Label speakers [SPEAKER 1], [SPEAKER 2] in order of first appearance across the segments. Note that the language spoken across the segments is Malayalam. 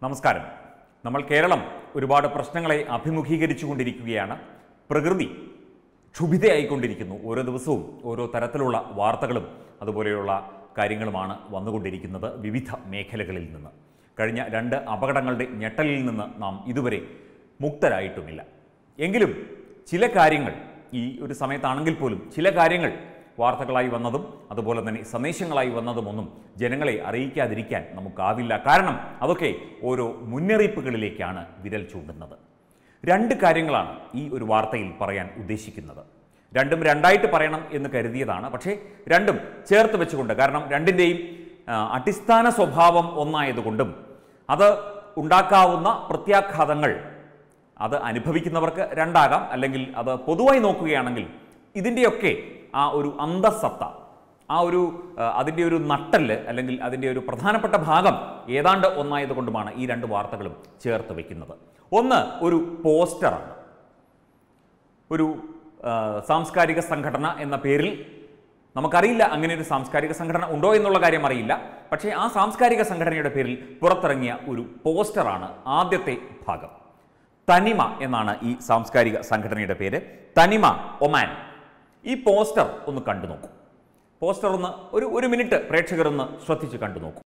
[SPEAKER 1] നമസ്കാരം നമ്മൾ കേരളം ഒരുപാട് പ്രശ്നങ്ങളെ അഭിമുഖീകരിച്ചു കൊണ്ടിരിക്കുകയാണ് പ്രകൃതി ക്ഷുഭിതയായിക്കൊണ്ടിരിക്കുന്നു ഓരോ ദിവസവും ഓരോ തരത്തിലുള്ള വാർത്തകളും അതുപോലെയുള്ള കാര്യങ്ങളുമാണ് വന്നുകൊണ്ടിരിക്കുന്നത് വിവിധ മേഖലകളിൽ നിന്ന് കഴിഞ്ഞ രണ്ട് അപകടങ്ങളുടെ ഞെട്ടലിൽ നിന്ന് നാം ഇതുവരെ മുക്തരായിട്ടുമില്ല എങ്കിലും ചില കാര്യങ്ങൾ ഈ ഒരു സമയത്താണെങ്കിൽ പോലും ചില കാര്യങ്ങൾ വാർത്തകളായി വന്നതും അതുപോലെ തന്നെ സന്ദേശങ്ങളായി വന്നതുമൊന്നും ജനങ്ങളെ അറിയിക്കാതിരിക്കാൻ നമുക്കാവില്ല കാരണം അതൊക്കെ ഓരോ മുന്നറിയിപ്പുകളിലേക്കാണ് വിരൽ ചൂണ്ടുന്നത് രണ്ട് കാര്യങ്ങളാണ് ഈ ഒരു വാർത്തയിൽ പറയാൻ ഉദ്ദേശിക്കുന്നത് രണ്ടും രണ്ടായിട്ട് പറയണം എന്ന് കരുതിയതാണ് പക്ഷേ രണ്ടും ചേർത്ത് വെച്ചുകൊണ്ട് കാരണം രണ്ടിൻ്റെയും ആ, അടിസ്ഥാന സ്വഭാവം ഒന്നായതുകൊണ്ടും അത് ഉണ്ടാക്കാവുന്ന പ്രത്യാഘാതങ്ങൾ അത് അനുഭവിക്കുന്നവർക്ക് രണ്ടാകാം അല്ലെങ്കിൽ അത് പൊതുവായി നോക്കുകയാണെങ്കിൽ ഇതിൻ്റെയൊക്കെ ആ ഒരു അന്തസത്ത ആ ഒരു ആ, അതിൻ്റെ ഒരു നട്ടല് അല്ലെങ്കിൽ അതിൻ്റെ ഒരു പ്രധാനപ്പെട്ട ഭാഗം ഏതാണ്ട് ഒന്നായതുകൊണ്ടുമാണ് ഈ രണ്ട് വാർത്തകളും ചേർത്ത് വയ്ക്കുന്നത് ഒന്ന് ഒരു പോസ്റ്ററാണ് ഒരു ആ, സാംസ്കാരിക സംഘടന എന്ന പേരിൽ നമുക്കറിയില്ല അങ്ങനെ ഒരു സാംസ്കാരിക സംഘടന ഉണ്ടോ എന്നുള്ള കാര്യം അറിയില്ല പക്ഷേ ആ സാംസ്കാരിക സംഘടനയുടെ പേരിൽ പുറത്തിറങ്ങിയ ഒരു പോസ്റ്ററാണ് ആദ്യത്തെ ഭാഗം തനിമ എന്നാണ് ഈ സാംസ്കാരിക സംഘടനയുടെ പേര് തനിമ ഒമാൻ ഈ പോസ്റ്റർ ഒന്ന് കണ്ടു നോക്കൂ പോസ്റ്റർ ഒന്ന് ഒരു ഒരു മിനിറ്റ് പ്രേക്ഷകർ ഒന്ന് ശ്രദ്ധിച്ച് കണ്ടു നോക്കൂ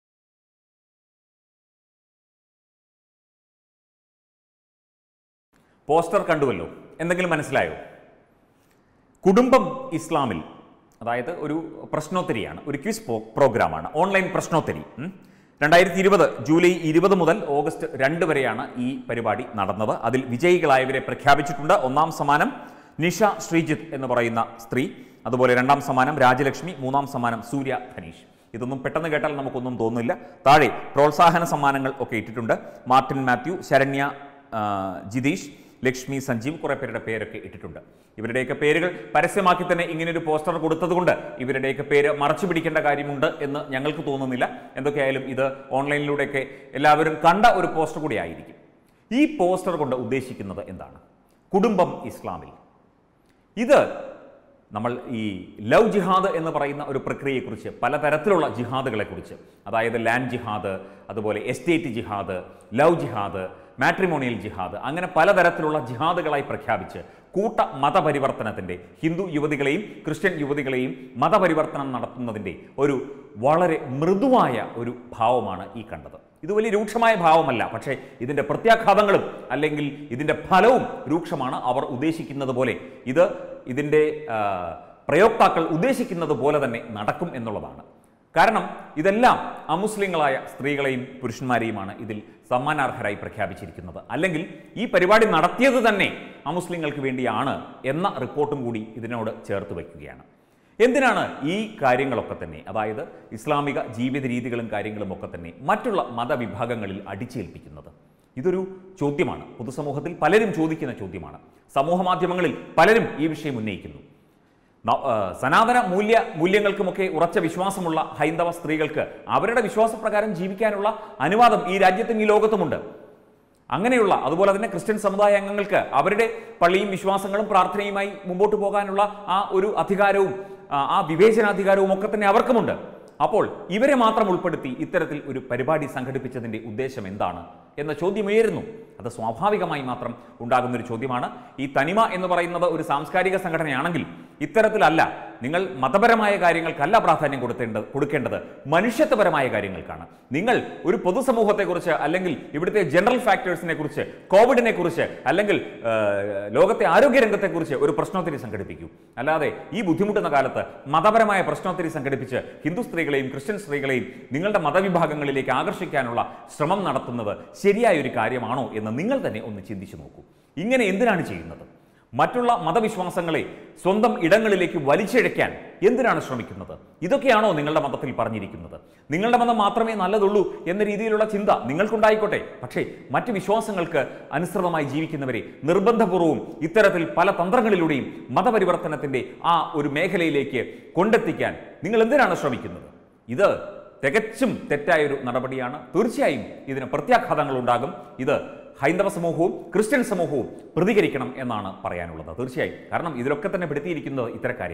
[SPEAKER 1] പോസ്റ്റർ കണ്ടുവല്ലോ എന്തെങ്കിലും മനസ്സിലായോ കുടുംബം ഇസ്ലാമിൽ അതായത് ഒരു പ്രശ്നോത്തരിയാണ് ഒരു ക്വിസ് പ്രോ പ്രോഗ്രാമാണ് ഓൺലൈൻ പ്രശ്നോത്തരി ഉം. രണ്ടായിരത്തി ഇരുപത് ജൂലൈ ഇരുപത് മുതൽ ഓഗസ്റ്റ് രണ്ട് വരെയാണ് ഈ പരിപാടി നടന്നത് അതിൽ വിജയികളായവരെ പ്രഖ്യാപിച്ചിട്ടുണ്ട് ഒന്നാം സമ്മാനം നിഷ ശ്രീജിത്ത് എന്ന് പറയുന്ന സ്ത്രീ അതുപോലെ രണ്ടാം സമ്മാനം രാജലക്ഷ്മി മൂന്നാം സമ്മാനം സൂര്യ ധനീഷ് ഇതൊന്നും പെട്ടെന്ന് കേട്ടാൽ നമുക്കൊന്നും തോന്നില്ല താഴെ പ്രോത്സാഹന സമ്മാനങ്ങൾ ഒക്കെ ഇട്ടിട്ടുണ്ട് മാർട്ടിൻ മാത്യു ശരണ്യ ആ, ജിതീഷ് ലക്ഷ്മി സഞ്ജീവ് കുറേ പേരുടെ പേരൊക്കെ ഇട്ടിട്ടുണ്ട് ഇവരുടെയൊക്കെ പേരുകൾ പരസ്യമാക്കി തന്നെ ഇങ്ങനൊരു പോസ്റ്റർ കൊടുത്തതുകൊണ്ട് ഇവരുടെയൊക്കെ പേര് മറച്ചു പിടിക്കേണ്ട കാര്യമുണ്ട് എന്ന് ഞങ്ങൾക്ക് തോന്നുന്നില്ല എന്തൊക്കെയായാലും ഇത് ഓൺലൈനിലൂടെയൊക്കെ എല്ലാവരും കണ്ട ഒരു പോസ്റ്റർ കൂടി ആയിരിക്കും ഈ പോസ്റ്റർ കൊണ്ട് ഉദ്ദേശിക്കുന്നത് എന്താണ് കുടുംബം ഇസ്ലാമിൽ ഇത് നമ്മൾ ഈ ലവ് ജിഹാദ് എന്ന് പറയുന്ന ഒരു പ്രക്രിയയെക്കുറിച്ച് പലതരത്തിലുള്ള ജിഹാദുകളെക്കുറിച്ച് അതായത് ലാൻഡ് ജിഹാദ് അതുപോലെ എസ്റ്റേറ്റ് ജിഹാദ് ലവ് ജിഹാദ് മാട്രിമോണിയൽ ജിഹാദ് അങ്ങനെ പലതരത്തിലുള്ള ജിഹാദുകളായി പ്രഖ്യാപിച്ച് കൂട്ട മതപരിവർത്തനത്തിൻ്റെ ഹിന്ദു യുവതികളെയും ക്രിസ്ത്യൻ യുവതികളെയും മതപരിവർത്തനം നടത്തുന്നതിൻ്റെ ഒരു വളരെ മൃദുവായ ഒരു ഭാവമാണ് ഈ കണ്ടത് ഇത് വലിയ രൂക്ഷമായ ഭാവമല്ല പക്ഷേ ഇതിൻ്റെ പ്രത്യാഘാതങ്ങളും അല്ലെങ്കിൽ ഇതിൻ്റെ ഫലവും രൂക്ഷമാണ് അവർ ഉദ്ദേശിക്കുന്നത് പോലെ ഇത് ഇതിൻ്റെ ആ, പ്രയോക്താക്കൾ ഉദ്ദേശിക്കുന്നത് പോലെ തന്നെ നടക്കും എന്നുള്ളതാണ് കാരണം ഇതെല്ലാം അമുസ്ലിങ്ങളായ സ്ത്രീകളെയും പുരുഷന്മാരെയുമാണ് ഇതിൽ സമ്മാനാർഹരായി പ്രഖ്യാപിച്ചിരിക്കുന്നത് അല്ലെങ്കിൽ ഈ പരിപാടി നടത്തിയത് തന്നെ അമുസ്ലിങ്ങൾക്ക് വേണ്ടിയാണ് എന്ന റിപ്പോർട്ടും കൂടി ഇതിനോട് ചേർത്ത് വയ്ക്കുകയാണ് എന്തിനാണ് ഈ കാര്യങ്ങളൊക്കെ തന്നെ അതായത് ഇസ്ലാമിക ജീവിത രീതികളും കാര്യങ്ങളും ഒക്കെ തന്നെ മറ്റുള്ള മതവിഭാഗങ്ങളിൽ അടിച്ചേൽപ്പിക്കുന്നത് ഇതൊരു ചോദ്യമാണ് പൊതുസമൂഹത്തിൽ പലരും ചോദിക്കുന്ന ചോദ്യമാണ് സമൂഹ മാധ്യമങ്ങളിൽ പലരും ഈ വിഷയം ഉന്നയിക്കുന്നു ന- ആ, സനാതന മൂല്യ മൂല്യങ്ങൾക്കുമൊക്കെ ഉറച്ച വിശ്വാസമുള്ള ഹൈന്ദവ സ്ത്രീകൾക്ക് അവരുടെ വിശ്വാസപ്രകാരം ജീവിക്കാനുള്ള അനുവാദം ഈ രാജ്യത്തും ഈ ലോകത്തുമുണ്ട് അങ്ങനെയുള്ള അതുപോലെ തന്നെ ക്രിസ്ത്യൻ സമുദായ അംഗങ്ങൾക്ക് അവരുടെ പള്ളിയും വിശ്വാസങ്ങളും പ്രാർത്ഥനയുമായി മുമ്പോട്ട് പോകാനുള്ള ആ ഒരു അധികാരവും ആ, ആ വിവേചനാധികാരവും ഒക്കെ തന്നെ അവർക്കുമുണ്ട് അപ്പോൾ ഇവരെ മാത്രം ഉൾപ്പെടുത്തി ഇത്തരത്തിൽ ഒരു പരിപാടി സംഘടിപ്പിച്ചതിന്റെ ഉദ്ദേശം എന്താണ് എന്ന ചോദ്യം ഉയരുന്നു അത് സ്വാഭാവികമായി മാത്രം ഉണ്ടാകുന്ന ഒരു ചോദ്യമാണ് ഈ തനിമ എന്ന് പറയുന്നത് ഒരു സാംസ്കാരിക സംഘടനയാണെങ്കിൽ ഇത്തരത്തിലല്ല നിങ്ങൾ മതപരമായ കാര്യങ്ങൾക്കല്ല പ്രാധാന്യം കൊടുത്തേണ്ടത് കൊടുക്കേണ്ടത് മനുഷ്യത്വപരമായ കാര്യങ്ങൾക്കാണ് നിങ്ങൾ ഒരു പൊതുസമൂഹത്തെക്കുറിച്ച് അല്ലെങ്കിൽ ഇവിടുത്തെ ജനറൽ ഫാക്ടേഴ്സിനെ കുറിച്ച് കോവിഡിനെ കുറിച്ച് അല്ലെങ്കിൽ ആ, ലോകത്തെ ആരോഗ്യരംഗത്തെക്കുറിച്ച് ഒരു പ്രശ്നോത്തരി സംഘടിപ്പിക്കൂ അല്ലാതെ ഈ ബുദ്ധിമുട്ടുന്ന കാലത്ത് മതപരമായ പ്രശ്നോത്തരി സംഘടിപ്പിച്ച് ഹിന്ദു സ്ത്രീകളെയും ക്രിസ്ത്യൻ സ്ത്രീകളെയും നിങ്ങളുടെ മതവിഭാഗങ്ങളിലേക്ക് ആകർഷിക്കാനുള്ള ശ്രമം നടത്തുന്നത് ശരിയായ ഒരു കാര്യമാണോ എന്ന് നിങ്ങൾ തന്നെ ഒന്ന് ചിന്തിച്ചു നോക്കൂ ഇങ്ങനെ എന്തിനാണ് ചെയ്യുന്നത് മറ്റുള്ള മതവിശ്വാസങ്ങളെ സ്വന്തം ഇടങ്ങളിലേക്ക് വലിച്ചിഴയ്ക്കാൻ എന്തിനാണ് ശ്രമിക്കുന്നത് ഇതൊക്കെയാണോ നിങ്ങളുടെ മതത്തിൽ പറഞ്ഞിരിക്കുന്നത് നിങ്ങളുടെ മതം മാത്രമേ നല്ലതുള്ളൂ എന്ന രീതിയിലുള്ള ചിന്ത നിങ്ങൾക്കുണ്ടായിക്കോട്ടെ പക്ഷേ മറ്റ് വിശ്വാസങ്ങൾക്ക് അനുസൃതമായി ജീവിക്കുന്നവരെ നിർബന്ധപൂർവ്വം ഇത്തരത്തിൽ പല തന്ത്രങ്ങളിലൂടെയും മതപരിവർത്തനത്തിന്റെ ആ ഒരു മേഖലയിലേക്ക് കൊണ്ടെത്തിക്കാൻ നിങ്ങൾ എന്തിനാണ് ശ്രമിക്കുന്നത് ഇത് തികച്ചും തെറ്റായൊരു നടപടിയാണ് തീർച്ചയായും ഇതിന് പ്രത്യാഘാതങ്ങൾ ഉണ്ടാകും ഇത് ഹൈന്ദവ സമൂഹവും ക്രിസ്ത്യൻ സമൂഹവും പ്രതികരിക്കണം എന്നാണ് പറയാനുള്ളത് തീർച്ചയായും കാരണം ഇതിലൊക്കെ തന്നെ പെടുത്തിയിരിക്കുന്നത് ഇത്തരക്കാരെയാണ്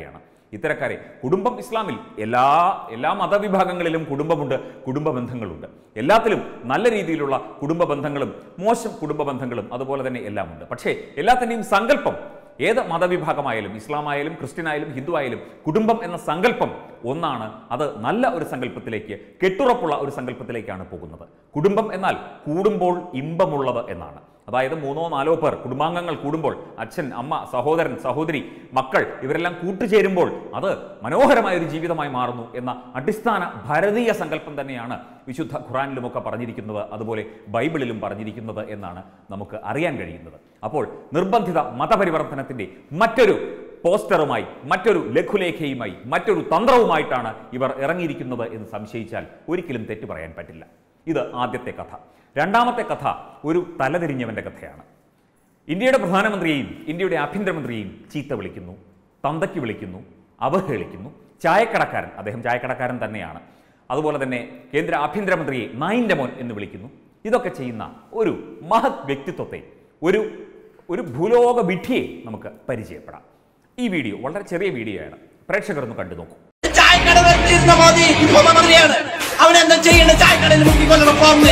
[SPEAKER 1] ഇത്തരക്കാരെ കുടുംബം ഇസ്ലാമിൽ എല്ലാ എല്ലാ മതവിഭാഗങ്ങളിലും കുടുംബമുണ്ട് കുടുംബ ബന്ധങ്ങളുണ്ട് എല്ലാത്തിലും നല്ല രീതിയിലുള്ള കുടുംബ ബന്ധങ്ങളും മോശം കുടുംബ ബന്ധങ്ങളും അതുപോലെ തന്നെ എല്ലാം ഉണ്ട് പക്ഷേ എല്ലാത്തിൻ്റെയും സങ്കല്പം ഏത് മതവിഭാഗമായാലും ഇസ്ലാമായാലും ക്രിസ്ത്യനായാലും ഹിന്ദു ആയാലും കുടുംബം എന്ന സങ്കല്പം ഒന്നാണ് അത് നല്ല ഒരു സങ്കല്പത്തിലേക്ക് കെട്ടുറപ്പുള്ള ഒരു സങ്കല്പത്തിലേക്കാണ് പോകുന്നത് കുടുംബം എന്നാൽ കൂടുമ്പോൾ ഇമ്പമുള്ളത് എന്നാണ് അതായത് മൂന്നോ നാലോ പേർ കുടുംബാംഗങ്ങൾ കൂടുമ്പോൾ അച്ഛൻ അമ്മ സഹോദരൻ സഹോദരി മക്കൾ ഇവരെല്ലാം കൂട്ടുചേരുമ്പോൾ അത് മനോഹരമായ ഒരു ജീവിതമായി മാറുന്നു എന്ന അടിസ്ഥാന ഭാരതീയ സങ്കല്പം തന്നെയാണ് വിശുദ്ധ ഖുറാനിലുമൊക്കെ പറഞ്ഞിരിക്കുന്നത് അതുപോലെ ബൈബിളിലും പറഞ്ഞിരിക്കുന്നത് എന്നാണ് നമുക്ക് അറിയാൻ കഴിയുന്നത് അപ്പോൾ നിർബന്ധിത മതപരിവർത്തനത്തിന്റെ മറ്റൊരു പോസ്റ്ററുമായി മറ്റൊരു ലഘുലേഖയുമായി മറ്റൊരു തന്ത്രവുമായിട്ടാണ് ഇവർ ഇറങ്ങിയിരിക്കുന്നത് എന്ന് സംശയിച്ചാൽ ഒരിക്കലും തെറ്റു പറയാൻ പറ്റില്ല ഇത് ആദ്യത്തെ കഥ രണ്ടാമത്തെ കഥ ഒരു തലതിരിഞ്ഞവന്റെ കഥയാണ് ഇന്ത്യയുടെ പ്രധാനമന്ത്രിയെയും ഇന്ത്യയുടെ ആഭ്യന്തരമന്ത്രിയെയും ചീത്ത വിളിക്കുന്നു തന്തയ്ക്ക് വിളിക്കുന്നു അവഹേളിക്കുന്നു ചായക്കടക്കാരൻ അദ്ദേഹം ചായക്കടക്കാരൻ തന്നെയാണ് അതുപോലെ തന്നെ കേന്ദ്ര ആഭ്യന്തരമന്ത്രിയെ നായിൻ്റെ മോൻ എന്ന് വിളിക്കുന്നു ഇതൊക്കെ ചെയ്യുന്ന ഒരു മഹത് വ്യക്തിത്വത്തെ ഒരു ഒരു ഭൂലോക വിഡ്ഢിയെ നമുക്ക് പരിചയപ്പെടാം ഈ വീഡിയോ വളരെ ചെറിയ വീഡിയോയാണ് പ്രേക്ഷകർ ഒന്ന് കണ്ടു നോക്കൂ
[SPEAKER 2] ചായക്കട നിർത്തിയിരുന്ന മോദി ഇപ്പൊ മന്ത്രിയാണ് അവൻ എന്താ ചെയ്യേണ്ട ചായക്കടയിൽ മുക്കിക്കൊല്ലണം പോന്നേ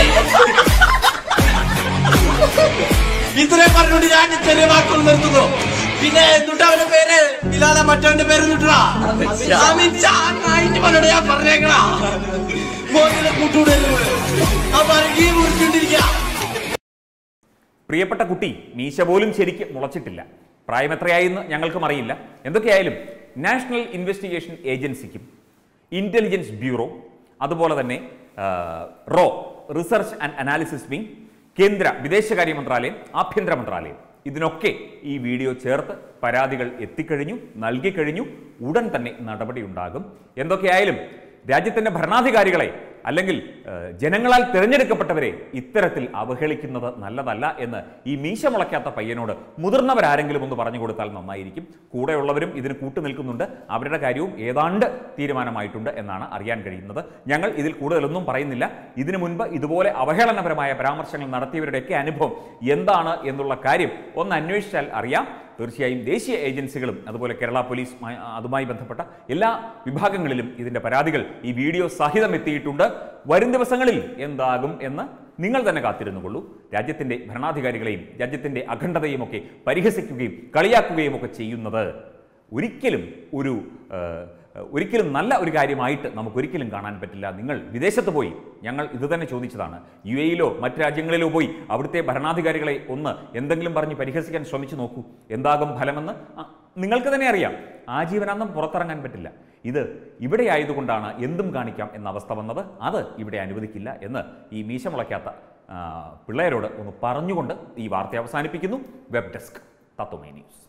[SPEAKER 2] ഇത്രയും പറഞ്ഞുകൊണ്ട് ഞാൻ ചെറിയ വാക്കുകൾ നിർത്തുന്നു പിന്നെ എന്നിട്ട് അവന്റെ പേര് ഇല്ലാതെ മറ്റവന്റെ പേര് എന്നിട്ടാ അമിത് ഷാ നായിന്റെ മോനോട് ഞാൻ പറഞ്ഞേക്കണാ മോദിയുടെ കൂട്ടുകൂടരുത് അപ്പൊ ഈ മുറിച്ചിട്ടിരിക്കുക
[SPEAKER 1] പ്രിയപ്പെട്ട കുട്ടി മീശ പോലും ശരിക്ക് മുളച്ചിട്ടില്ല പ്രായം എത്രയായെന്ന് ഞങ്ങൾക്കും അറിയില്ല എന്തൊക്കെയായാലും നാഷണൽ ഇൻവെസ്റ്റിഗേഷൻ ഏജൻസിക്കും ഇൻ്റലിജൻസ് ബ്യൂറോ അതുപോലെ തന്നെ ആ, റോ റിസർച്ച് ആൻഡ് അനാലിസിസ് വിങ് കേന്ദ്ര വിദേശകാര്യ മന്ത്രാലയം ആഭ്യന്തര മന്ത്രാലയം ഇതിനൊക്കെ ഈ വീഡിയോ ചേർത്ത് പരാതികൾ എത്തിക്കഴിഞ്ഞു നൽകിക്കഴിഞ്ഞു ഉടൻ തന്നെ നടപടി ഉണ്ടാകും എന്തൊക്കെയായാലും രാജ്യത്തിന്റെ ഭരണാധികാരികളെ അല്ലെങ്കിൽ ഏഹ്, ജനങ്ങളാൽ തിരഞ്ഞെടുക്കപ്പെട്ടവരെ ഇത്തരത്തിൽ അവഹേളിക്കുന്നത് നല്ലതല്ല എന്ന് ഈ മീശ മുളയ്ക്കാത്ത പയ്യനോട് മുതിർന്നവരാരെങ്കിലും ഒന്ന് പറഞ്ഞു കൊടുത്താൽ നന്നായിരിക്കും കൂടെയുള്ളവരും ഇതിന് കൂട്ടു നിൽക്കുന്നുണ്ട് അവരുടെ കാര്യവും ഏതാണ്ട് തീരുമാനമായിട്ടുണ്ട് എന്നാണ് അറിയാൻ കഴിയുന്നത് ഞങ്ങൾ ഇതിൽ കൂടുതലൊന്നും പറയുന്നില്ല ഇതിനു മുൻപ് ഇതുപോലെ അവഹേളനപരമായ പരാമർശങ്ങൾ നടത്തിയവരുടെയൊക്കെ അനുഭവം എന്താണ് എന്നുള്ള കാര്യം ഒന്ന് അന്വേഷിച്ചാൽ അറിയാം തീർച്ചയായും ദേശീയ ഏജൻസികളും അതുപോലെ കേരള പോലീസ് മായി- അതുമായി ബന്ധപ്പെട്ട എല്ലാ വിഭാഗങ്ങളിലും ഇതിന്റെ പരാതികൾ ഈ വീഡിയോ സഹിതം എത്തിയിട്ടുണ്ട് വരും ദിവസങ്ങളിൽ എന്താകും എന്ന് നിങ്ങൾ തന്നെ കാത്തിരുന്നു കൊള്ളൂ രാജ്യത്തിന്റെ ഭരണാധികാരികളെയും രാജ്യത്തിന്റെ അഖണ്ഡതയും ഒക്കെ പരിഹസിക്കുകയും കളിയാക്കുകയും ഒക്കെ ചെയ്യുന്നത് ഒരിക്കലും ഒരു ആ, ഒരിക്കലും നല്ല ഒരു കാര്യമായിട്ട് നമുക്കൊരിക്കലും കാണാൻ പറ്റില്ല നിങ്ങൾ വിദേശത്ത് പോയി ഞങ്ങൾ ഇത് തന്നെ ചോദിച്ചതാണ് യു എയിലോ മറ്റ് രാജ്യങ്ങളിലോ പോയി അവിടുത്തെ ഭരണാധികാരികളെ ഒന്ന് എന്തെങ്കിലും പറഞ്ഞ് പരിഹസിക്കാൻ ശ്രമിച്ചു നോക്കൂ എന്താകും ഫലമെന്ന് ആ, നിങ്ങൾക്ക് തന്നെ അറിയാം ആജീവനാന്തം പുറത്തിറങ്ങാൻ പറ്റില്ല ഇത് ഇവിടെ ആയതുകൊണ്ടാണ് എന്തും കാണിക്കാം എന്ന അവസ്ഥ വന്നത് അത് ഇവിടെ അനുവദിക്കില്ല എന്ന് ഈ മീശ മുളയ്ക്കാത്ത ആ, പിള്ളേരോട് ഒന്ന് പറഞ്ഞുകൊണ്ട് ഈ വാർത്ത അവസാനിപ്പിക്കുന്നു വെബ് ഡെസ്ക് തത്വമേ ന്യൂസ്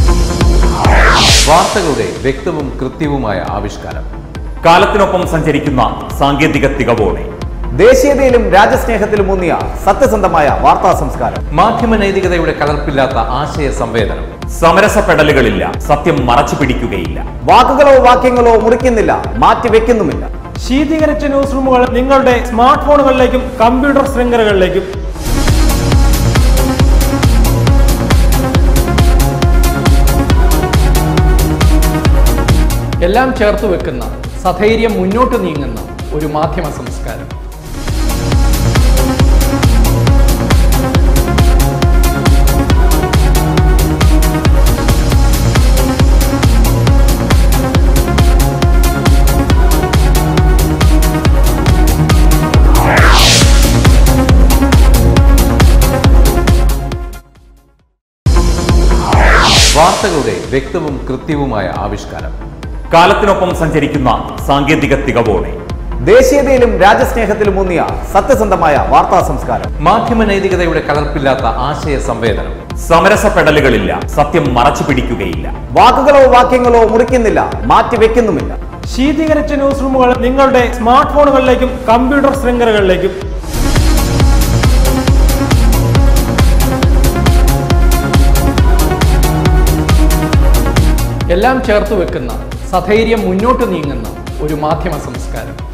[SPEAKER 3] വാർത്തകളുടെ വ്യക്തവും കൃത്യവുമായ ആവിഷ്കാരം
[SPEAKER 1] കാലത്തിനൊപ്പം സഞ്ചരിക്കുന്ന സാങ്കേതിക തികവോടെ
[SPEAKER 4] ദേശീയതയിലും രാജ്യസ്നേഹത്തിലും ഊന്നിയ സത്യസന്ധമായ വാർത്താ സംസ്കാരം
[SPEAKER 3] മാധ്യമ നൈതികതയുടെ കലർപ്പില്ലാത്ത ആശയ സംവേദനം
[SPEAKER 1] സമരസപ്പെടലുകളില്ല സത്യം മറച്ചു പിടിക്കുകയില്ല
[SPEAKER 4] വാക്കുകളോ വാക്യങ്ങളോ മുറിക്കുന്നില്ല മാറ്റിവെക്കുന്നുമില്ല
[SPEAKER 5] ശീതീകരിച്ച ന്യൂസ് റൂമുകൾ നിങ്ങളുടെ സ്മാർട്ട് ഫോണുകളിലേക്കും കമ്പ്യൂട്ടർ ശൃംഖലകളിലേക്കും
[SPEAKER 6] എല്ലാം ചേർത്ത് വെക്കുന്ന സധൈര്യം മുന്നോട്ട് നീങ്ങുന്ന ഒരു മാധ്യമ സംസ്കാരം
[SPEAKER 3] വാർത്തകളുടെ വ്യക്തവും കൃത്യവുമായ ആവിഷ്കാരം
[SPEAKER 1] കാലത്തിനൊപ്പം സഞ്ചരിക്കുന്ന സാങ്കേതിക തികവോടെ
[SPEAKER 4] ദേശീയതയിലും രാജ്യസ്നേഹത്തിലും ഊന്നിയ സത്യസന്ധമായ വാർത്താ സംസ്കാരം
[SPEAKER 3] മാധ്യമ നൈതികതയുടെ കലർപ്പില്ലാത്ത ആശയ സംവേദനം
[SPEAKER 1] സമരസപ്പെടലുകളില്ല സത്യം മറച്ചു പിടിക്കുകയില്ല
[SPEAKER 4] വാക്കുകളോ വാക്യങ്ങളോ മുറിക്കുന്നില്ല മാറ്റിവെക്കുന്നുമില്ല
[SPEAKER 5] ശീതീകരിച്ച ന്യൂസ് റൂമുകൾ നിങ്ങളുടെ സ്മാർട്ട് ഫോണുകളിലേക്കും കമ്പ്യൂട്ടർ ശൃംഖലകളിലേക്കും
[SPEAKER 6] എല്ലാം ചേർത്ത് വെക്കുന്ന സധൈര്യം മുന്നോട്ട് നീങ്ങുന്ന ഒരു മാധ്യമ സംസ്കാരം